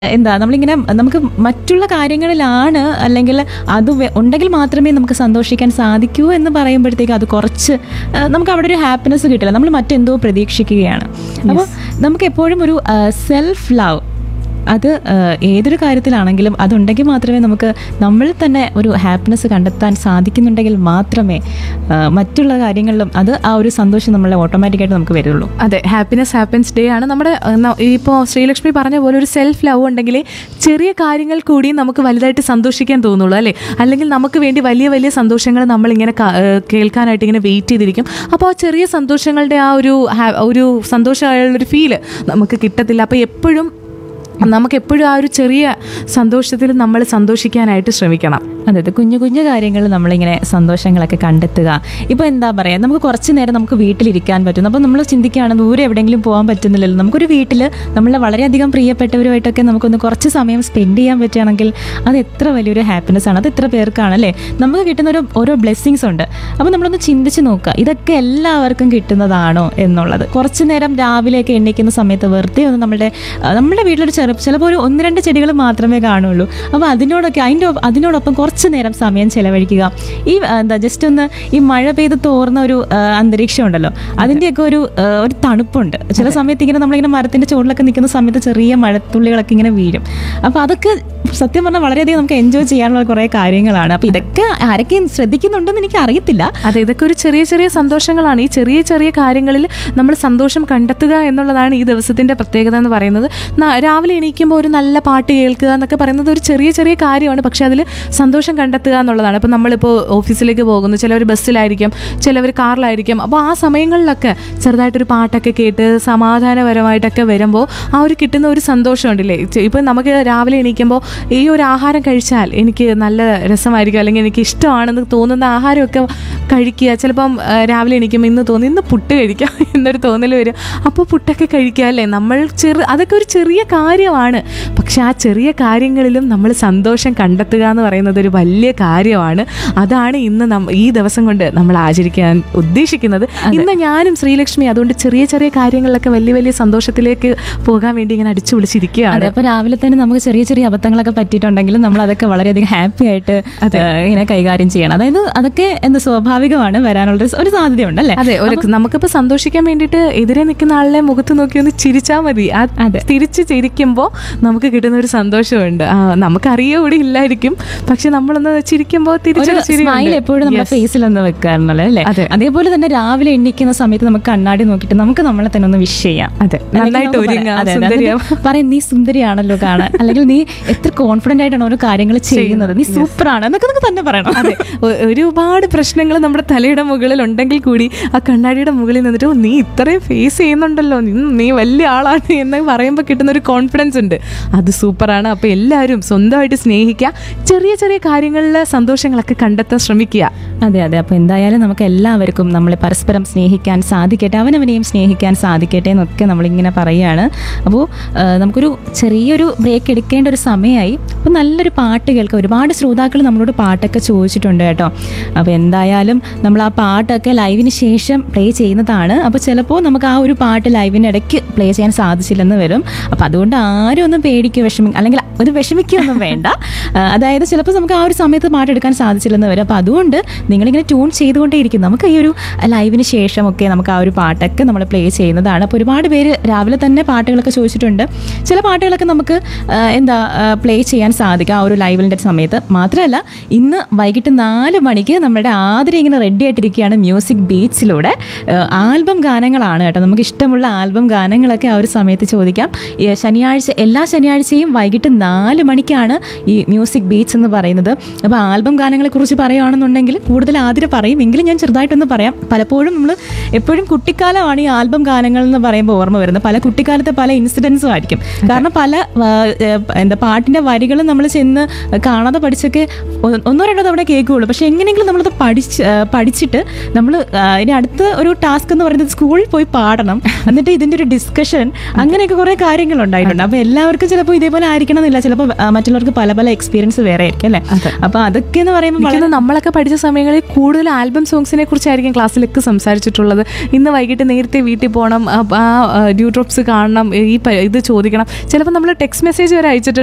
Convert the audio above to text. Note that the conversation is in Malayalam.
എന്താ നമ്മളിങ്ങനെ നമുക്ക് മറ്റുള്ള കാര്യങ്ങളിലാണ് അല്ലെങ്കിൽ അത് വെ- ഉണ്ടെങ്കിൽ മാത്രമേ നമുക്ക് സന്തോഷിക്കാൻ സാധിക്കൂ എന്ന് പറയുമ്പോഴത്തേക്ക് അത് കുറച്ച് ആ, നമുക്ക് അവിടെ ഒരു ഹാപ്പിനെസ് കിട്ടില്ല നമ്മൾ മറ്റെന്തോ പ്രതീക്ഷിക്കുകയാണ് അപ്പോൾ നമുക്ക് എപ്പോഴും ഒരു സെൽഫ് ലവ് അത് ആ, ഏതൊരു കാര്യത്തിലാണെങ്കിലും അതുണ്ടെങ്കിൽ മാത്രമേ നമുക്ക് നമ്മളിൽ തന്നെ ഒരു ഹാപ്പിനെസ് കണ്ടെത്താൻ സാധിക്കുന്നുണ്ടെങ്കിൽ മാത്രമേ ആ, മറ്റുള്ള കാര്യങ്ങളിലും അത് ആ ഒരു സന്തോഷം നമ്മളെ ഓട്ടോമാറ്റിക്കായിട്ട് നമുക്ക് വരുള്ളൂ അതെ ഹാപ്പിനെസ് ഹാപ്പൻസ് ഡേ ആണ് നമ്മുടെ ഇപ്പോൾ ശ്രീലക്ഷ്മി പറഞ്ഞ പോലെ ഒരു സെൽഫ് ലവ് ഉണ്ടെങ്കിൽ ചെറിയ കാര്യങ്ങൾ കൂടി നമുക്ക് വലുതായിട്ട് സന്തോഷിക്കാൻ തോന്നുള്ളൂ അല്ലേ അല്ലെങ്കിൽ നമുക്ക് വേണ്ടി വലിയ വലിയ സന്തോഷങ്ങൾ നമ്മളിങ്ങനെ ക- ഏഹ് കേൾക്കാനായിട്ട് ഇങ്ങനെ വെയിറ്റ് ചെയ്തിരിക്കും അപ്പോൾ ആ ചെറിയ സന്തോഷങ്ങളുടെ ആ ഒരു ഹാ- ഒരു സന്തോഷമുള്ളൊരു ഫീല് നമുക്ക് കിട്ടത്തില്ല അപ്പോൾ എപ്പോഴും നമുക്ക് എപ്പോഴും ആ ഒരു ചെറിയ സന്തോഷത്തിൽ നമ്മൾ സന്തോഷിക്കാനായിട്ട് ശ്രമിക്കണം അതെ അതെ കുഞ്ഞു കുഞ്ഞു കാര്യങ്ങൾ നമ്മളിങ്ങനെ സന്തോഷങ്ങളൊക്കെ കണ്ടെത്തുക ഇപ്പോൾ എന്താ പറയുക നമുക്ക് കുറച്ച് നേരം നമുക്ക് വീട്ടിലിരിക്കാൻ പറ്റും അപ്പോൾ നമ്മൾ ചിന്തിക്കുകയാണ് ദൂരെ എവിടെയെങ്കിലും പോകാൻ പറ്റുന്നില്ലല്ലോ നമുക്കൊരു വീട്ടിൽ നമ്മളെ വളരെയധികം പ്രിയപ്പെട്ടവരുമായിട്ടൊക്കെ നമുക്കൊന്ന് കുറച്ച് സമയം സ്പെൻഡ് ചെയ്യാൻ പറ്റുകയാണെങ്കിൽ അത് എത്ര വലിയൊരു ഹാപ്പിനെസ് ആണ് അത് എത്ര പേർക്കാണ് അല്ലേ നമുക്ക് കിട്ടുന്ന ഒരു ഓരോ ബ്ലെസ്സിങ്സ് ഉണ്ട് അപ്പോൾ നമ്മളൊന്ന് ചിന്തിച്ച് നോക്കുക ഇതൊക്കെ എല്ലാവർക്കും കിട്ടുന്നതാണോ എന്നുള്ളത് കുറച്ച് നേരം രാവിലെയൊക്കെ എണ്ണിക്കുന്ന സമയത്ത് വെറുതെ ഒന്ന് നമ്മുടെ ആ, നമ്മുടെ വീട്ടിലൊരു ചെറു ചിലപ്പോൾ ഒരു ഒന്ന് രണ്ട് ചെടികൾ മാത്രമേ കാണുള്ളൂ അപ്പോൾ അതിനോടൊക്കെ അതിൻ്റെ ഒപ്പം- അതിനോടൊപ്പം കുറച്ച് നേരം സമയം ചെലവഴിക്കുക ഈ ആ, എന്താ ജസ്റ്റ് ഒന്ന് ഈ മഴ പെയ്ത് തോർന്ന ഒരു ആ, അന്തരീക്ഷം ഉണ്ടല്ലോ അതിൻ്റെയൊക്കെ ഒരു ആ, ഒരു തണുപ്പുണ്ട് ചില സമയത്ത് ഇങ്ങനെ നമ്മളിങ്ങനെ മരത്തിൻ്റെ ചുവട്ടിലൊക്കെ നിൽക്കുന്ന സമയത്ത് ചെറിയ മഴത്തുള്ളികളൊക്കെ ഇങ്ങനെ വീഴും അപ്പോൾ അതൊക്കെ സത്യം പറഞ്ഞാൽ വളരെയധികം നമുക്ക് എൻജോയ് ചെയ്യാനുള്ള കുറേ കാര്യങ്ങളാണ് അപ്പോൾ ഇതൊക്കെ ആരൊക്കെയും ശ്രദ്ധിക്കുന്നുണ്ടെന്ന് എനിക്ക് അറിയത്തില്ല അതെ ഇതൊക്കെ ഒരു ചെറിയ ചെറിയ സന്തോഷങ്ങളാണ് ഈ ചെറിയ ചെറിയ കാര്യങ്ങളിൽ നമ്മൾ സന്തോഷം കണ്ടെത്തുക എന്നുള്ളതാണ് ഈ ദിവസത്തിന്റെ പ്രത്യേകത എന്ന് പറയുന്നത് ന- രാവിലെ എണീക്കുമ്പോൾ ഒരു നല്ല പാട്ട് കേൾക്കുക എന്നൊക്കെ പറയുന്നത് ഒരു ചെറിയ ചെറിയ കാര്യമാണ് പക്ഷെ അതിൽ സന്തോഷം കണ്ടെത്തുക എന്നുള്ളതാണ് ഇപ്പോൾ നമ്മളിപ്പോൾ ഓഫീസിലേക്ക് പോകുന്നു ചിലവർ ബസ്സിലായിരിക്കും ചിലവർ കാറിലായിരിക്കും അപ്പോൾ ആ സമയങ്ങളിലൊക്കെ ചെറുതായിട്ടൊരു പാട്ടൊക്കെ കേട്ട് സമാധാനപരമായിട്ടൊക്കെ വരുമ്പോൾ ആ ഒരു കിട്ടുന്ന ഒരു സന്തോഷമുണ്ടല്ലേ ഇപ്പം നമുക്ക് രാവിലെ എണീക്കുമ്പോൾ ഈ ഒരു ആഹാരം കഴിച്ചാൽ എനിക്ക് നല്ല രസമായിരിക്കും അല്ലെങ്കിൽ എനിക്ക് ഇഷ്ടമാണെന്ന് തോന്നുന്ന ആഹാരമൊക്കെ കഴിക്കുക ചിലപ്പം ആ, രാവിലെ എണീക്കുമ്പോൾ ഇന്ന് തോന്നി ഇന്ന് പുട്ട് കഴിക്കാം എന്നൊരു തോന്നൽ വരും അപ്പോൾ പുട്ടൊക്കെ കഴിക്കുക അല്ലേ നമ്മൾ ചെറു അതൊക്കെ ഒരു ചെറിയ കാര്യമാണ് പക്ഷെ ആ ചെറിയ കാര്യങ്ങളിലും നമ്മൾ സന്തോഷം കണ്ടെത്തുക എന്ന് പറയുന്നത് ഒരു വലിയ കാര്യമാണ് അതാണ് ഇന്ന് നം- ഈ ദിവസം കൊണ്ട് നമ്മൾ ആചരിക്കാൻ ഉദ്ദേശിക്കുന്നത് ഇന്ന് ഞാനും ശ്രീലക്ഷ്മി അതുകൊണ്ട് ചെറിയ ചെറിയ കാര്യങ്ങളിലൊക്കെ വലിയ വലിയ സന്തോഷത്തിലേക്ക് പോകാൻ വേണ്ടി ഇങ്ങനെ അടിച്ചു വിളിച്ചിരിക്കുകയാണ് അതെ അപ്പൊ രാവിലെ തന്നെ നമുക്ക് ചെറിയ ചെറിയ അബദ്ധങ്ങളൊക്കെ പറ്റിയിട്ടുണ്ടെങ്കിലും നമ്മൾ അതൊക്കെ വളരെയധികം ഹാപ്പി ആയിട്ട് ഏഹ്, ഇങ്ങനെ കൈകാര്യം ചെയ്യണം അതായത് അതൊക്കെ എന്ത് സ്വാഭാവികമാണ് വരാനുള്ള ഒരു- ഒരു സാധ്യതയുണ്ട് അല്ലേ അതെ ഒരു നമുക്കിപ്പോ സന്തോഷിക്കാൻ വേണ്ടിയിട്ട് എതിരെ നിൽക്കുന്ന ആളിനെ മുഖത്ത് നോക്കി ഒന്ന് ചിരിച്ചാൽ മതി ആ തിരിച്ച് ചിരിക്കുമ്പോൾ നമുക്ക് കിട്ടുന്ന ഒരു സന്തോഷമുണ്ട് ആ, നമുക്കറിയോ കൂടി ഇല്ലായിരിക്കും പക്ഷെ നമ്മളൊന്ന് ചിരിക്കുമ്പോൾ ഒരു തിരിച്ചൊരു ചിരി സ്മൈൽ എപ്പോഴും നമ്മുടെ ഫേസിൽ ഒന്ന് വെക്കാറുണ്ടല്ലോ അല്ലേ അതെ. അതേപോലെ തന്നെ രാവിലെ എണ്ണിക്കുന്ന സമയത്ത് നമുക്ക് കണ്ണാടി നോക്കിയിട്ട് നമുക്ക് നമ്മളെ തന്നെ ഒന്ന് വിഷ് ചെയ്യാം അതെ, അല്ലെങ്കിൽ നന്നായിട്ട് നമുക്ക് ഒരുങ്ങാം, പറയാം, അതെ, അതെ. സുന്ദരിയാവും. എന്നിട്ട് പറയും നീ സുന്ദരിയാണല്ലോ കാണാൻ അല്ലെങ്കിൽ നീ എത്ര കോൺഫിഡന്റ് ആയിട്ടാണ് ഓരോ കാര്യങ്ങൾ ചെയ്യുന്നത് നീ സൂപ്പറാണ് എന്നൊക്കെ നമുക്ക് തന്നെ പറയണം അതെ ഒ- ഒരുപാട് പ്രശ്നങ്ങൾ നമ്മുടെ തലയുടെ മുകളിൽ ഉണ്ടെങ്കിൽ കൂടി ആ കണ്ണാടിയുടെ മുകളിൽ നിന്നിട്ട് "ഓ, നീ ഇത്രയും ഫേസ് ചെയ്യുന്നുണ്ടല്ലോ നീ നീ വലിയ ആളാണ് എന്ന് പറയുമ്പോൾ കിട്ടുന്ന ഒരു കോൺഫിഡൻസ് ഉണ്ട് അത് സൂപ്പറാണ് അപ്പോൾ എല്ലാവരും സ്വന്തമായിട്ട് സ്നേഹിക്കുക ചെറിയ ചെറിയ കാര്യങ്ങളിലെ സന്തോഷങ്ങളൊക്കെ കണ്ടെത്താൻ ശ്രമിക്കുക അതെ അതെ അപ്പോൾ എന്തായാലും നമുക്ക് എല്ലാവർക്കും നമ്മളെ പരസ്പരം സ്നേഹിക്കാൻ സാധിക്കട്ടെ അവനവനെയും സ്നേഹിക്കാൻ സാധിക്കട്ടെ എന്നൊക്കെ നമ്മളിങ്ങനെ പറയുകയാണ് അപ്പോൾ ആ, നമുക്കൊരു ചെറിയൊരു ബ്രേക്ക് എടുക്കേണ്ട ഒരു സമയമായി അപ്പോൾ നല്ലൊരു പാട്ട് കേൾക്കുക ഒരുപാട് ശ്രോതാക്കൾ നമ്മളോട് പാട്ടൊക്കെ ചോദിച്ചിട്ടുണ്ട് കേട്ടോ അപ്പോൾ എന്തായാലും നമ്മൾ ആ പാട്ടൊക്കെ ലൈവിന് ശേഷം പ്ലേ ചെയ്യുന്നതാണ് അപ്പോൾ ചിലപ്പോൾ നമുക്ക് ആ ഒരു പാട്ട് ലൈവിന് ഇടയ്ക്ക് പ്ലേ ചെയ്യാൻ സാധിച്ചില്ലെന്ന് വരും അപ്പോൾ അതുകൊണ്ട് ആരും ഒന്നും പേടിക്കുക വിഷമി അല്ലെങ്കിൽ ഒരു വിഷമിക്കുകയൊന്നും വേണ്ട ആ, അതായത് ചിലപ്പോൾ നമുക്ക് ആ ഒരു സമയത്ത് പാട്ടെടുക്കാൻ സാധിച്ചില്ലെന്ന് വരും അപ്പോൾ അതുകൊണ്ട് നിങ്ങളിങ്ങനെ ട്യൂൺ ചെയ്തുകൊണ്ടേയിരിക്കും നമുക്ക് ഈ ഒരു ലൈവിന് ശേഷമൊക്കെ നമുക്ക് ആ ഒരു പാട്ടൊക്കെ നമ്മൾ പ്ലേ ചെയ്യുന്നതാണ് അപ്പോൾ ഒരുപാട് പേര് രാവിലെ തന്നെ പാട്ടുകളൊക്കെ ചോദിച്ചിട്ടുണ്ട് ചില പാട്ടുകളൊക്കെ നമുക്ക് ആ, എന്താ പ്ലേ ചെയ്യാൻ സാധിക്കും ആ ഒരു ലൈവിൻ്റെ സമയത്ത് മാത്രമല്ല ഇന്ന് വൈകിട്ട് നാല് മണിക്ക് നമ്മുടെ ആതിര ഇങ്ങനെ റെഡി ആയിട്ടിരിക്കുകയാണ് മ്യൂസിക് ബീച്ചിലൂടെ ആൽബം ഗാനങ്ങളാണ് കേട്ടോ നമുക്ക് ഇഷ്ടമുള്ള ആൽബം ഗാനങ്ങളൊക്കെ ആ ഒരു സമയത്ത് ചോദിക്കാം ഈ ശനിയാഴ്ച എല്ലാ ശനിയാഴ്ചയും വൈകിട്ട് നാല് മണിക്കാണ് ഈ മ്യൂസിക് ബീച്ച് എന്ന് പറയുന്നത് അപ്പോൾ ആൽബം ഗാനങ്ങളെക്കുറിച്ച് പറയുകയാണെന്നുണ്ടെങ്കിൽ കൂടുതൽ ആതിര പറയും എങ്കിലും ഞാൻ ചെറുതായിട്ടൊന്ന് പറയാം പലപ്പോഴും നമ്മൾ എപ്പോഴും കുട്ടിക്കാലമാണ് ഈ ആൽബം ഗാനങ്ങൾ എന്ന് പറയുമ്പോൾ ഓർമ്മ വരുന്നത് പല കുട്ടിക്കാലത്തെ പല ഇൻസിഡൻസും ആയിരിക്കും കാരണം പല ആ, ഏ, എന്താ പാട്ടിൻ്റെ വരികളും നമ്മൾ ചെന്ന് കാണാതെ പഠിച്ചൊക്കെ ഒ- ഒന്നോ രണ്ടോ തവണ കേൾക്കുകയുള്ളൂ പക്ഷെ എങ്ങനെയെങ്കിലും നമ്മളത് പഠിച്ച് ആ, പഠിച്ചിട്ട് നമ്മൾ ഇനി അടുത്ത ഒരു ടാസ്ക് എന്ന് പറയുന്നത് സ്കൂളിൽ പോയി പാടണം എന്നിട്ട് ഇതിൻ്റെ ഒരു ഡിസ്കഷൻ അങ്ങനെയൊക്കെ കുറേ കാര്യങ്ങൾ ഉണ്ടായിട്ടുണ്ട് അപ്പോൾ എല്ലാവർക്കും ചിലപ്പോൾ ഇതേപോലെ ആയിരിക്കണം എന്നില്ല ചിലപ്പോൾ ആ, മറ്റുള്ളവർക്ക് പല പല എക്സ്പീരിയൻസ് വേറെ ആയിരിക്കും അല്ലേ അപ്പോൾ അതൊക്കെ എന്ന് പറയുമ്പോൾ വളരെ എനിക്കൊന്ന് നമ്മളൊക്കെ പഠിച്ച സമയങ്ങളിൽ ദിവസങ്ങളിൽ കൂടുതൽ ആൽബം സോങ്സിനെ കുറിച്ചായിരിക്കും ക്ലാസ്സിലൊക്കെ സംസാരിച്ചിട്ടുള്ളത് ഇന്ന് വൈകിട്ട് നേരത്തെ വീട്ടിൽ പോകണം ആ ഡ്യൂ ഡ്രോപ്സ് കാണണം ഈ പ- ഇത് ചോദിക്കണം ചിലപ്പോൾ നമ്മൾ ടെക്സ്റ്റ് മെസ്സേജ് വരെ അയച്ചിട്ടുണ്ട്